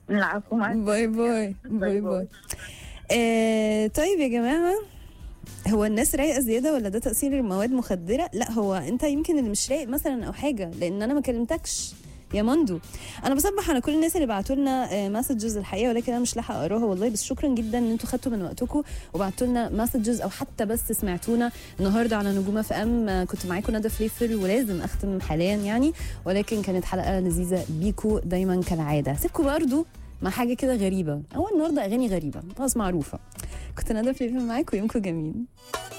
العفو معاك باي باي باي باي. باي آه طيب يا جماعه هو الناس رايقه زياده ولا ده تاثير مواد مخدره لا هو انت يمكن اللي مش رايق مثلا او حاجه لان انا ما كلمتكش يا مندو انا بصبح على كل الناس اللي بعتوا لنا مسجز الحقيقه ولكن انا مش لاحقه اقراها والله بس شكرا جدا ان انتوا خدتوا من وقتكم وبعتوا لنا مسجز او حتى بس سمعتونا النهارده على نجوم اف ام كنت معاكم ندى فليفر ولازم اختم حاليا يعني ولكن كانت حلقه لذيذه بيكو دايما كالعاده سيبكم برضو مع حاجه كده غريبه هو النهارده اغاني غريبه خلاص معروفه كنت ندى فليفر معاكم يومكم جميل